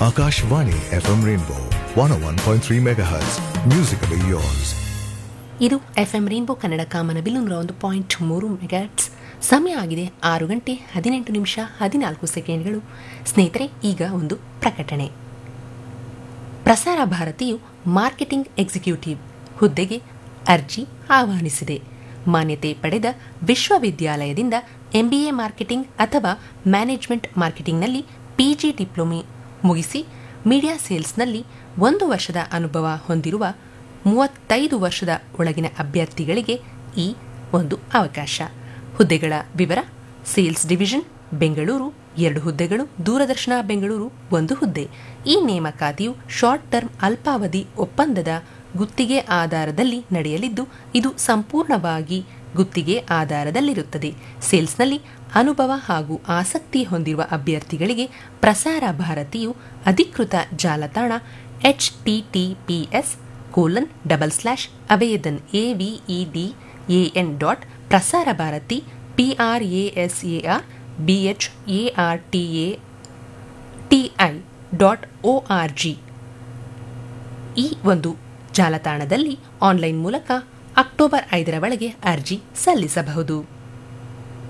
Akashvani FM Rainbow 101.3 MHz. Musically yours. ಇದು F M rainbow Kannada ಕಾಮನಬಿಲ್ಲು ನೂರ ಒಂದು ಪಾಯಿಂಟ್ ಮೂರು ಮೆಗಾಟ್ಸ್ ಸಮಯ ಆಗಿದೆ ಆರು ಗಂಟೆ ಹದಿನೆಂಟು ನಿಮಿಷ ಹದಿನಾಲ್ಕು ಸೆಕೆಂಡ್ಗಳು ಸ್ನೇಹಿತರೆ ಈಗ ಒಂದು ಪ್ರಕಟಣೆ ಪ್ರಸಾರ ಭಾರತಿಯು ಮಾರ್ಕೆಟಿಂಗ್ ಎಕ್ಸಿಕ್ಯೂಟಿವ್ ಹುದ್ದೆಗೆ ಅರ್ಜಿ ಆಹ್ವಾನಿಸಿದೆ ಮಾನ್ಯತೆ ಪಡೆದ ವಿಶ್ವವಿದ್ಯಾಲಯದಿಂದ ಎಂಬಿಎ ಮಾರ್ಕೆಟಿಂಗ್ ಅಥವಾ ಮ್ಯಾನೇಜ್ಮೆಂಟ್ ಮಾರ್ಕೆಟಿಂಗ್ನಲ್ಲಿ ಪಿಜಿ ಡಿಪ್ಲೊಮಿ ಮುಗಿಸಿ ಮೀಡಿಯಾ ಸೇಲ್ಸ್ನಲ್ಲಿ ಒಂದು ವರ್ಷದ ಅನುಭವ ಹೊಂದಿರುವ ಮೂವತ್ತೈದು ವರ್ಷದ ಒಳಗಿನ ಅಭ್ಯರ್ಥಿಗಳಿಗೆ ಈ ಒಂದು ಅವಕಾಶ ಹುದ್ದೆಗಳ ವಿವರ ಸೇಲ್ಸ್ ಡಿವಿಷನ್ ಬೆಂಗಳೂರು ಎರಡು ಹುದ್ದೆಗಳು ದೂರದರ್ಶನ ಬೆಂಗಳೂರು ಒಂದು ಹುದ್ದೆ ಈ ನೇಮಕಾತಿಯು ಶಾರ್ಟ್ ಟರ್ಮ್ ಅಲ್ಪಾವಧಿ ಒಪ್ಪಂದದ ಗುತ್ತಿಗೆ ಆಧಾರದಲ್ಲಿ ನಡೆಯಲಿದ್ದು ಇದು ಸಂಪೂರ್ಣವಾಗಿ ಗುತ್ತಿಗೆ ಆಧಾರದಲ್ಲಿರುತ್ತದೆ ಸೇಲ್ಸ್ನಲ್ಲಿ ಅನುಭವ ಹಾಗೂ ಆಸಕ್ತಿ ಹೊಂದಿರುವ ಅಭ್ಯರ್ಥಿಗಳಿಗೆ ಪ್ರಸಾರ ಭಾರತಿಯು ಅಧಿಕೃತ ಜಾಲತಾಣ H T T P S colon double slash Avedan A V E D A N dot Prasar Bharati P R A S A R B H A R T A T I dot O R G ಈ ಒಂದು ಜಾಲತಾಣದಲ್ಲಿ online ಮೂಲಕ October ಐದರ ಒಳಗೆ ಅರ್ಜಿ ಸಲ್ಲಿಸಬಹುದು